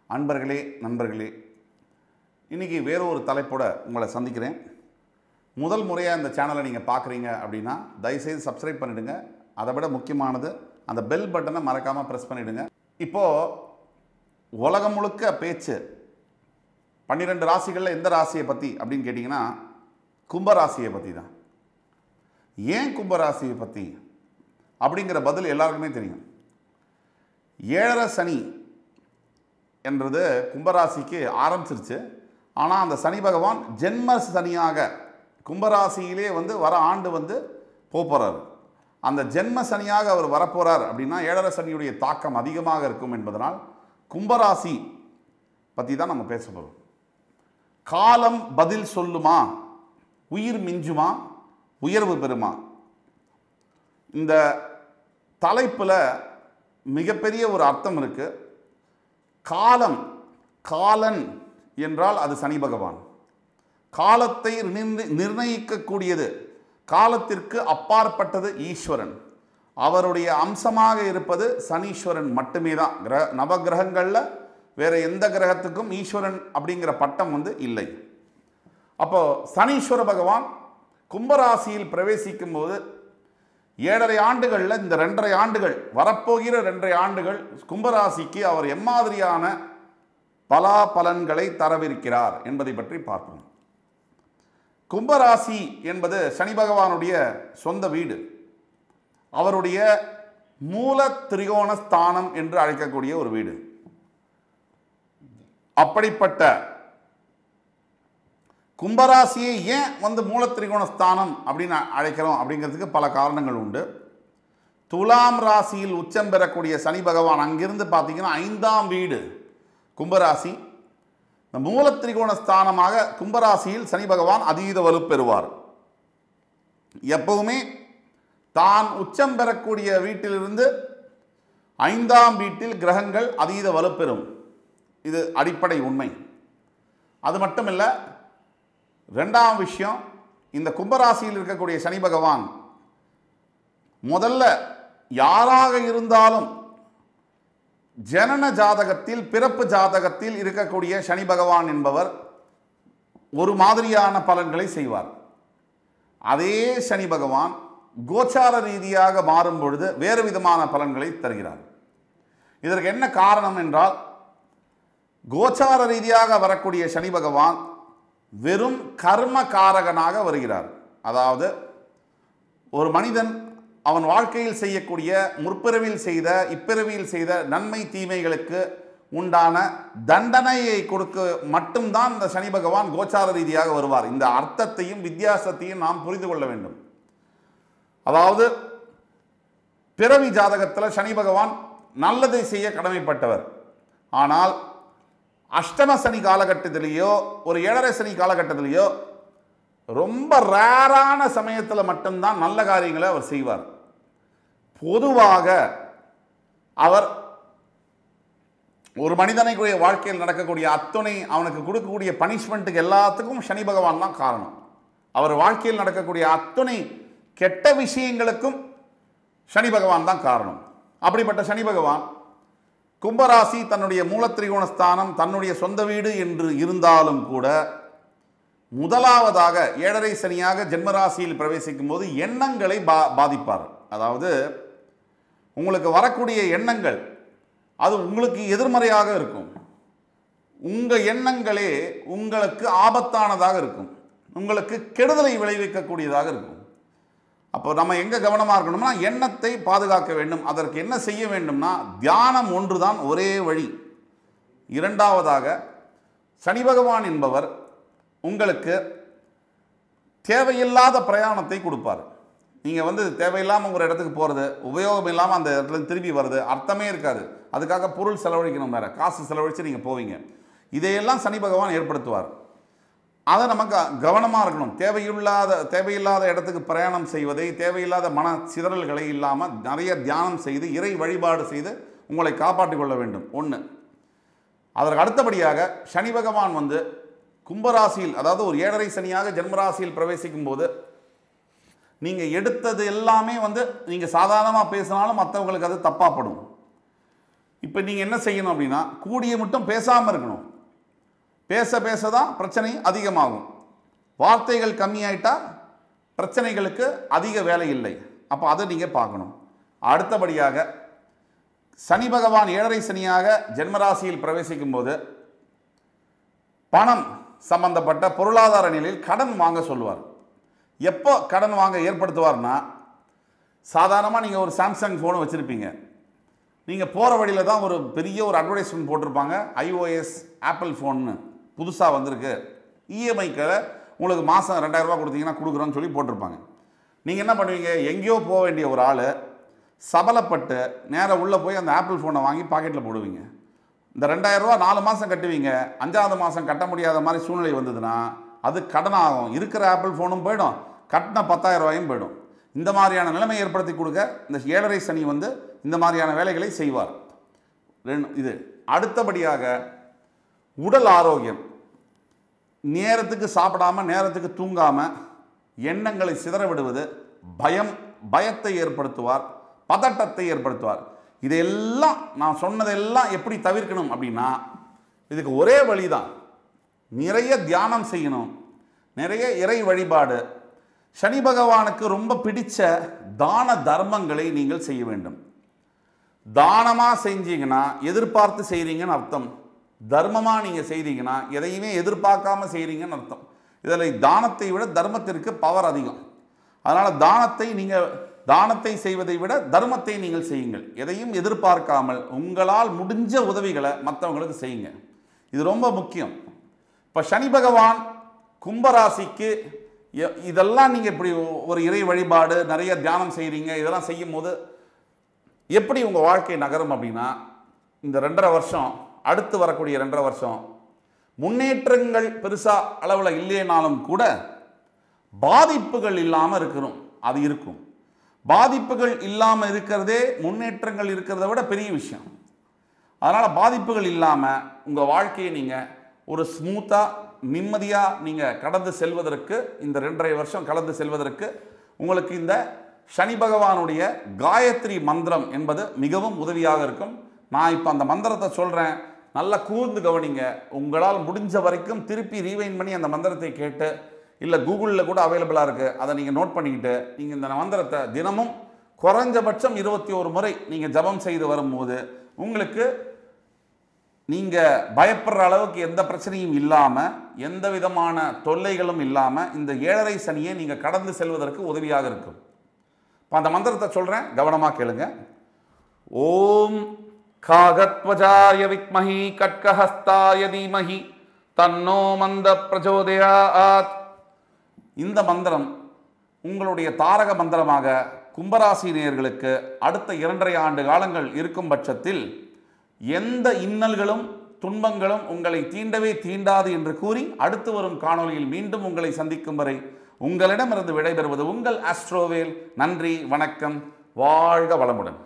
அன்பர்களே நண்பர்களே இன்றைக்கி வேற ஒரு தலைப்போட உங்களை சந்திக்கிறேன் முதல் முறையாக இந்த சேனலை நீங்கள் பார்க்குறீங்க அப்படின்னா தயவுசெய்து சப்ஸ்கிரைப் பண்ணிவிடுங்க அதை விட முக்கியமானது அந்த பெல் பட்டனை மறக்காமல் ப்ரெஸ் பண்ணிவிடுங்க இப்போது உலகம் முழுக்க பேச்சு பன்னிரெண்டு ராசிகளில் எந்த ராசியை பற்றி அப்படின்னு கேட்டிங்கன்னா கும்பராசியை பற்றி தான் ஏன் கும்பராசியை பற்றி அப்படிங்கிற பதில் எல்லாருக்குமே தெரியும் ஏழரை சனி என்றது கும்பராசிக்கு ஆரம்பிச்சிருச்சு ஆனால் அந்த சனி பகவான் ஜென்ம சனியாக கும்பராசியிலே வந்து வர ஆண்டு வந்து போகிறார் அந்த ஜென்ம சனியாக அவர் வரப்போகிறார் அப்படின்னா ஏழரை சனியுடைய தாக்கம் அதிகமாக இருக்கும் என்பதனால் கும்பராசி பற்றி தான் நம்ம பேச போகிறோம் காலம் பதில் சொல்லுமா உயிர் மிஞ்சுமா உயர்வு பெறுமா இந்த தலைப்பில் மிகப்பெரிய ஒரு அர்த்தம் இருக்கு காலம் காலன் என்றால் அது சனி பகவான் காலத்தை நிர்ண- நிர்ணயிக்கக்கூடியது காலத்திற்கு அப்பாற்பட்டது ஈஸ்வரன் அவருடைய அம்சமாக இருப்பது சனீஸ்வரன் மட்டுமே தான் கிரக நவகிரகங்களில் வேற எந்த கிரகத்துக்கும் ஈஸ்வரன் அப்படிங்கிற பட்டம் வந்து இல்லை அப்போ சனீஸ்வர பகவான் கும்பராசியில் பிரவேசிக்கும் போது ஏழரை ஆண்டுகளில் இந்த ரெண்டரை ஆண்டுகள் வரப்போகிற ரெண்டரை ஆண்டுகள் கும்பராசிக்கு அவர் எம்மாதிரியான பலாபலன்களை தரவிருக்கிறார் என்பதை பற்றி பார்ப்போம் கும்பராசி என்பது சனி பகவானுடைய சொந்த வீடு அவருடைய மூல திரிகோண ஸ்தானம் என்று அழைக்கக்கூடிய ஒரு வீடு அப்படிப்பட்ட கும்பராசியை ஏன் வந்து மூலத்திரிகோண ஸ்தானம் அப்படின்னு அழைக்கிறோம் அப்படிங்கிறதுக்கு பல காரணங்கள் உண்டு துலாம் ராசியில் உச்சம் பெறக்கூடிய சனி பகவான் அங்கிருந்து பார்த்தீங்கன்னா ஐந்தாம் வீடு கும்பராசி இந்த மூலத்திரிகோண ஸ்தானமாக கும்பராசியில் சனி பகவான் அதீத வலுப்பெறுவார் எப்பவுமே தான் உச்சம் பெறக்கூடிய வீட்டிலிருந்து ஐந்தாம் வீட்டில் கிரகங்கள் அதீத வலுப்பெறும் இது அடிப்படை உண்மை அது மட்டும் இல்லை ரெண்டாம் விஷயம் இந்த கும்பராசியில் இருக்கக்கூடிய சனி பகவான் முதல்ல யாராக இருந்தாலும் ஜனன ஜாதகத்தில் பிறப்பு ஜாதகத்தில் இருக்கக்கூடிய சனி பகவான் என்பவர் ஒரு மாதிரியான பலன்களை செய்வார் அதே சனி பகவான் கோச்சார ரீதியாக மாறும் பொழுது வேறு விதமான பலன்களை தருகிறார் இதற்கு என்ன காரணம் என்றால் கோச்சார ரீதியாக வரக்கூடிய சனி பகவான் வெறும் கர்ம காரகனாக வருகிறார் அதாவது ஒரு மனிதன் அவன் வாழ்க்கையில் செய்யக்கூடிய முற்பிறவியில் செய்த இப்பிறவியில் செய்த நன்மை தீமைகளுக்கு உண்டான தண்டனையை கொடுக்க மட்டும்தான் இந்த சனி பகவான் கோச்சார ரீதியாக வருவார் இந்த அர்த்தத்தையும் வித்தியாசத்தையும் நாம் புரிந்து கொள்ள வேண்டும் அதாவது பிறவி ஜாதகத்தில் சனி பகவான் நல்லதை செய்ய கடமைப்பட்டவர் ஆனால் அஷ்டம சனி காலகட்டத்திலேயோ ஒரு ஏழரை சனி காலகட்டத்திலேயோ ரொம்ப ரேரான சமயத்தில் மட்டும்தான் நல்ல காரியங்களை அவர் செய்வார் பொதுவாக அவர் ஒரு மனிதனுக்குரிய வாழ்க்கையில் நடக்கக்கூடிய அத்துணை அவனுக்கு கொடுக்கக்கூடிய பனிஷ்மெண்ட்டுக்கு எல்லாத்துக்கும் சனி பகவான் தான் காரணம் அவர் வாழ்க்கையில் நடக்கக்கூடிய அத்துணை கெட்ட விஷயங்களுக்கும் சனி பகவான் தான் காரணம் அப்படிப்பட்ட சனி பகவான் கும்பராசி தன்னுடைய மூலத்திரிகோண ஸ்தானம் தன்னுடைய சொந்த வீடு என்று இருந்தாலும் கூட முதலாவதாக ஏழரை சனியாக ஜென்மராசியில் பிரவேசிக்கும் போது எண்ணங்களை பா பாதிப்பார் அதாவது உங்களுக்கு வரக்கூடிய எண்ணங்கள் அது உங்களுக்கு எதிர்மறையாக இருக்கும் உங்கள் எண்ணங்களே உங்களுக்கு ஆபத்தானதாக இருக்கும் உங்களுக்கு கெடுதலை விளைவிக்கக்கூடியதாக இருக்கும் அப்போ நம்ம எங்கே கவனமாக இருக்கணும்னா எண்ணத்தை பாதுகாக்க வேண்டும் அதற்கு என்ன செய்ய வேண்டும்னா தியானம் ஒன்றுதான் ஒரே வழி இரண்டாவதாக சனி பகவான் என்பவர் உங்களுக்கு தேவையில்லாத பிரயாணத்தை கொடுப்பார் நீங்கள் வந்து தேவையில்லாமல் ஒரு இடத்துக்கு போகிறது உபயோகம் இல்லாமல் அந்த இடத்துல இருந்து திரும்பி வருது அர்த்தமே இருக்காது அதுக்காக பொருள் செலவழிக்கணும் வேறு காசு செலவழித்து நீங்கள் போவீங்க இதையெல்லாம் சனி பகவான் ஏற்படுத்துவார் அதை நம்ம க கவனமாக இருக்கணும் தேவையில்லாத தேவையில்லாத இடத்துக்கு பிரயாணம் செய்வதை தேவையில்லாத மன சிதறல்களை இல்லாமல் நிறைய தியானம் செய்து இறை வழிபாடு செய்து உங்களை காப்பாற்றிக் கொள்ள வேண்டும் ஒன்று அதற்கு அடுத்தபடியாக சனி பகவான் வந்து கும்பராசியில் அதாவது ஒரு ஏழரை சனியாக ஜென்மராசியில் பிரவேசிக்கும் போது நீங்கள் எடுத்தது எல்லாமே வந்து நீங்கள் சாதாரணமாக பேசினாலும் மற்றவங்களுக்கு அது தப்பாப்படும் இப்போ நீங்கள் என்ன செய்யணும் அப்படின்னா கூடிய மட்டும் பேசாமல் இருக்கணும் பேச பேச தான் பிரச்சனை அதிகமாகும் வார்த்தைகள் கம்மியாயிட்டா பிரச்சனைகளுக்கு அதிக வேலை இல்லை அப்போ அதை நீங்கள் பார்க்கணும் அடுத்தபடியாக சனி பகவான் ஏழரை சனியாக ஜென்மராசியில் பிரவேசிக்கும் போது பணம் சம்பந்தப்பட்ட பொருளாதார நிலையில் கடன் வாங்க சொல்லுவார் எப்போ கடன் வாங்க ஏற்படுத்துவார்னா சாதாரணமாக நீங்கள் ஒரு சாம்சங் ஃபோனை வச்சுருப்பீங்க நீங்கள் போகிற வழியில் தான் ஒரு பெரிய ஒரு அட்வர்டைஸ்மெண்ட் போட்டிருப்பாங்க ஐஓஎஸ் ஆப்பிள் ஃபோன்னு புதுசாக வந்திருக்கு இஎம்ஐக்கு உங்களுக்கு மாதம் ரெண்டாயிரரூபா கொடுத்தீங்கன்னா கொடுக்குறோன்னு சொல்லி போட்டிருப்பாங்க நீங்கள் என்ன பண்ணுவீங்க எங்கேயோ போக வேண்டிய ஒரு ஆள் சபலப்பட்டு நேராக உள்ளே போய் அந்த ஆப்பிள் ஃபோனை வாங்கி பாக்கெட்டில் போடுவீங்க இந்த ரெண்டாயிரரூவா நாலு மாதம் கட்டுவீங்க அஞ்சாவது மாதம் கட்ட முடியாத மாதிரி சூழ்நிலை வந்ததுன்னா அது கடன் ஆகும் இருக்கிற ஆப்பிள் ஃபோனும் போயிடும் கட்டின பத்தாயிரம் ரூபாயும் போயிடும் இந்த மாதிரியான நிலைமை ஏற்படுத்தி கொடுக்க இந்த ஏழரை சனி வந்து இந்த மாதிரியான வேலைகளை செய்வார் ரெண்டு இது அடுத்தபடியாக உடல் ஆரோக்கியம் நேரத்துக்கு சாப்பிடாம நேரத்துக்கு தூங்காம எண்ணங்களை சிதற விடுவது பயம் பயத்தை ஏற்படுத்துவார் பதட்டத்தை ஏற்படுத்துவார் இதையெல்லாம் நான் சொன்னதெல்லாம் எப்படி தவிர்க்கணும் அப்படின்னா இதுக்கு ஒரே வழிதான் நிறைய தியானம் செய்யணும் நிறைய இறை வழிபாடு சனி பகவானுக்கு ரொம்ப பிடிச்ச தான தர்மங்களை நீங்கள் செய்ய வேண்டும் தானமாக செஞ்சீங்கன்னா எதிர்பார்த்து செய்கிறீங்கன்னு அர்த்தம் தர்மமாக நீங்கள் செய்தீங்கன்னா எதையுமே எதிர்பார்க்காம செய்கிறீங்கன்னு அர்த்தம் இதில் தானத்தை விட தர்மத்திற்கு பவர் அதிகம் அதனால் தானத்தை நீங்கள் தானத்தை செய்வதை விட தர்மத்தை நீங்கள் செய்யுங்கள் எதையும் எதிர்பார்க்காமல் உங்களால் முடிஞ்ச உதவிகளை மற்றவங்களுக்கு செய்யுங்க இது ரொம்ப முக்கியம் இப்போ சனி பகவான் கும்பராசிக்கு எ- இதெல்லாம் நீங்கள் இப்படி ஒரு இறை வழிபாடு நிறைய தியானம் செய்கிறீங்க இதெல்லாம் செய்யும் போது எப்படி உங்கள் வாழ்க்கை நகரும் அப்படின்னா இந்த ரெண்டரை வருஷம் அடுத்து வரக்கூடிய ரெண்டரை வருஷம் முன்னேற்றங்கள் பெருசாக அளவில் இல்லைனாலும் கூட பாதிப்புகள் இல்லாமல் இருக்கணும் அது இருக்கும் பாதிப்புகள் இல்லாமல் இருக்கிறதே முன்னேற்றங்கள் இருக்கிறத விட பெரிய விஷயம் அதனால் பாதிப்புகள் இல்லாமல் உங்கள் வாழ்க்கையை நீங்கள் ஒரு ஸ்மூத்தாக நிம்மதியாக நீங்கள் கடந்து செல்வதற்கு இந்த ரெண்டரை வருஷம் கடந்து செல்வதற்கு உங்களுக்கு இந்த சனி பகவானுடைய காயத்ரி மந்திரம் என்பது மிகவும் உதவியாக இருக்கும் நான் இப்போ அந்த மந்திரத்தை சொல்கிறேன் நல்லா கூர்ந்து கவனிங்க உங்களால் முடிஞ்ச வரைக்கும் திருப்பி ரீவைன் பண்ணி அந்த மந்திரத்தை கேட்டு இல்லை கூகுளில் கூட அவைலபிளாக இருக்குது அதை நீங்கள் நோட் பண்ணிக்கிட்டு நீங்கள் இந்த மந்திரத்தை தினமும் குறைஞ்சபட்சம் இருபத்தி ஒரு முறை நீங்கள் ஜபம் செய்து வரும்போது உங்களுக்கு நீங்கள் பயப்படுற அளவுக்கு எந்த பிரச்சனையும் இல்லாமல் எந்த விதமான தொல்லைகளும் இல்லாமல் இந்த ஏழரை சனியை நீங்கள் கடந்து செல்வதற்கு உதவியாக இருக்கும் இப்போ அந்த மந்திரத்தை சொல்கிறேன் கவனமாக கேளுங்க ஓம் காகத்வஜாய வித்மஹி கட்கஹஸ்தாய தீமஹி தன்னோ மந்த பிரச்சோதயாத் இந்த மந்திரம் உங்களுடைய தாரக மந்திரமாக கும்பராசி நேயர்களுக்கு அடுத்த இரண்டரை ஆண்டு காலங்கள் இருக்கும் பட்சத்தில் எந்த இன்னல்களும் துன்பங்களும் உங்களை தீண்டவே தீண்டாது என்று கூறி அடுத்து வரும் காணொளியில் மீண்டும் உங்களை சந்திக்கும் வரை உங்களிடமிருந்து விடைபெறுவது உங்கள் ஆஸ்ட்ரோவேல் நன்றி வணக்கம் வாழ்க வளமுடன்